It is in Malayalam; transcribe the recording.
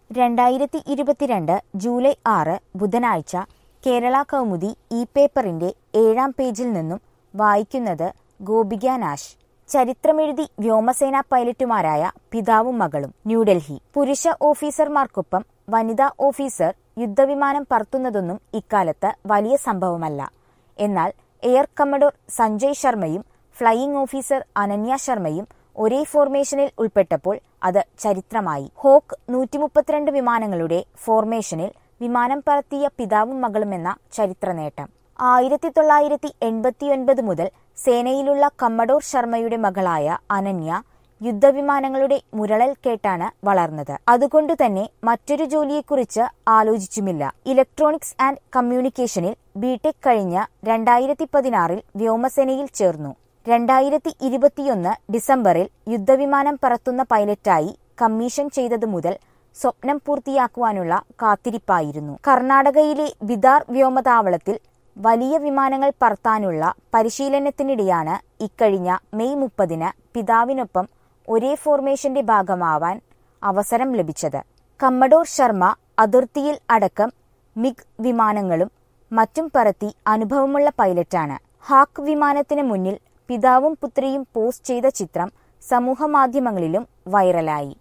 രണ്ടായിരത്തി ഇരുപത്തിരണ്ട് ജൂലൈ ആറ് ബുധനാഴ്ച കേരള കൗമുദി ഇ പേപ്പറിന്റെ ഏഴാം പേജിൽ നിന്നും വായിക്കുന്നത് ഗോപിക നാശ് ചരിത്രമെഴുതി വ്യോമസേനാ പൈലറ്റുമാരായ പിതാവും മകളും ന്യൂഡൽഹി പുരുഷ ഓഫീസർമാർക്കൊപ്പം വനിതാ ഓഫീസർ യുദ്ധവിമാനം പറത്തുന്നതൊന്നും ഇക്കാലത്ത് വലിയ സംഭവമല്ല എന്നാൽ എയർ കമ്മഡോർ സഞ്ജയ് ശർമ്മയും ഫ്ലൈയിംഗ് ഓഫീസർ അനന്യ ശർമ്മയും ഒരേ ഫോർമേഷനിൽ ഉൾപ്പെട്ടപ്പോൾ അത് ചരിത്രമായി ഹോക്ക് നൂറ്റി മുപ്പത്തിരണ്ട് വിമാനങ്ങളുടെ ഫോർമേഷനിൽ വിമാനം പറത്തിയ പിതാവും മകളുമെന്ന ചരിത്ര നേട്ടം ആയിരത്തി തൊള്ളായിരത്തി എൺപത്തിയൊൻപത് മുതൽ സേനയിലുള്ള കമ്മഡോർ ശർമ്മയുടെ മകളായ അനന്യ യുദ്ധവിമാനങ്ങളുടെ മുരളൽ കേട്ടാണ് വളർന്നത് അതുകൊണ്ടുതന്നെ മറ്റൊരു ജോലിയെക്കുറിച്ച് ആലോചിച്ചുമില്ല ഇലക്ട്രോണിക്സ് ആൻഡ് കമ്മ്യൂണിക്കേഷനിൽ ബിടെക് കഴിഞ്ഞ രണ്ടായിരത്തി പതിനാറിൽ വ്യോമസേനയിൽ ചേർന്നു രണ്ടായിരത്തി ഇരുപത്തിയൊന്ന് ഡിസംബറിൽ യുദ്ധവിമാനം പറത്തുന്ന പൈലറ്റായി കമ്മീഷൻ ചെയ്തതു മുതൽ സ്വപ്നം പൂർത്തിയാക്കുവാനുള്ള കാത്തിരിപ്പായിരുന്നു കർണാടകയിലെ ബിദാർ വ്യോമതാവളത്തിൽ വലിയ വിമാനങ്ങൾ പറത്താനുള്ള പരിശീലനത്തിനിടെയാണ് ഇക്കഴിഞ്ഞ മെയ് മുപ്പതിന് പിതാവിനൊപ്പം ഒരേ ഫോർമേഷന്റെ ഭാഗമാവാൻ അവസരം ലഭിച്ചത് കമ്മഡോർ ശർമ്മ അതിർത്തിയിൽ അടക്കം മിഗ് വിമാനങ്ങളും മറ്റും പറത്തി അനുഭവമുള്ള പൈലറ്റാണ് ഹാക്ക് വിമാനത്തിന് മുന്നിൽ പിതാവും പുത്രിയും പോസ്റ്റ് ചെയ്ത ചിത്രം സമൂഹമാധ്യമങ്ങളിലും വൈറലായി